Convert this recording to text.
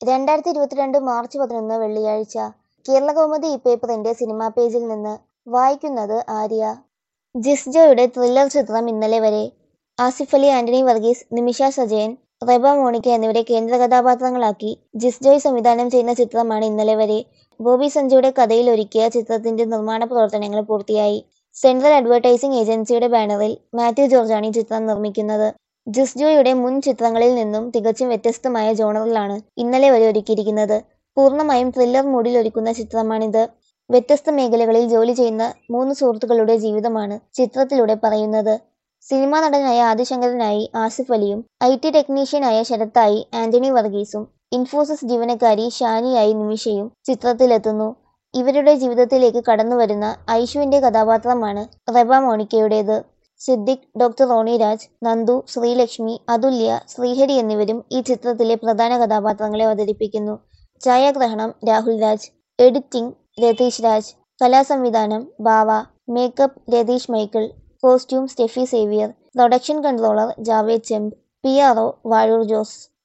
രണ്ടായിരത്തി ഇരുപത്തിരണ്ട് മാർച്ച് പതിനൊന്ന് വെള്ളിയാഴ്ച കേരളകൗമുദി ഈ പേപ്പറിന്റെ സിനിമാ പേജിൽ നിന്ന് വായിക്കുന്നത് ആര്യ ജിസ്ജോയുടെ ത്രില്ലർ ചിത്രം ഇന്നലെ വരെ ആസിഫ് അലി ആന്റണി വർഗീസ് നിമിഷ സജയൻ റെബ മോണിക്ക എന്നിവരെ കേന്ദ്ര കഥാപാത്രങ്ങളാക്കി ജിസ്ജോയ് സംവിധാനം ചെയ്യുന്ന ചിത്രമാണ് ഇന്നലെ വരെ ബോബി സഞ്ജയുടെ കഥയിൽ ഒരുക്കിയ ചിത്രത്തിന്റെ നിർമ്മാണ പ്രവർത്തനങ്ങൾ പൂർത്തിയായി സെൻട്രൽ അഡ്വർടൈസിംഗ് ഏജൻസിയുടെ ബാനറിൽ മാത്യു ജോർജാണ് ഈ ചിത്രം നിർമ്മിക്കുന്നത് ജിസ്ജോയുടെ മുൻ ചിത്രങ്ങളിൽ നിന്നും തികച്ചും വ്യത്യസ്തമായ ജോണറിലാണ് ഇന്നലെ വരെ ഒരുക്കിയിരിക്കുന്നത് പൂർണ്ണമായും ത്രില്ലർ മൂഡിൽ ഒരുക്കുന്ന ചിത്രമാണിത് വ്യത്യസ്ത മേഖലകളിൽ ജോലി ചെയ്യുന്ന മൂന്ന് സുഹൃത്തുക്കളുടെ ജീവിതമാണ് ചിത്രത്തിലൂടെ പറയുന്നത് സിനിമാ നടനായ ആദിശങ്കരനായി ആസിഫ് അലിയും ഐ ടി ടെക്നീഷ്യനായ ശരത്തായി ആന്റണി വർഗീസും ഇൻഫോസിസ് ജീവനക്കാരി ഷാനിയായി നിമിഷയും ചിത്രത്തിലെത്തുന്നു ഇവരുടെ ജീവിതത്തിലേക്ക് കടന്നുവരുന്ന ഐഷുവിന്റെ കഥാപാത്രമാണ് റെബ മോണിക്കയുടേത് സിദ്ദിഖ് ഡോക്ടർ റോണി രാജ് നന്ദു ശ്രീലക്ഷ്മി അതുല്യ ശ്രീഹരി എന്നിവരും ഈ ചിത്രത്തിലെ പ്രധാന കഥാപാത്രങ്ങളെ അവതരിപ്പിക്കുന്നു ഛായാഗ്രഹണം രാഹുൽ രാജ് എഡിറ്റിംഗ് രതീഷ് രാജ് കലാസംവിധാനം Bava makeup Ratheesh Michael costume Steffi Xavier production controller Javed Chembu P R O Vazhoor Jose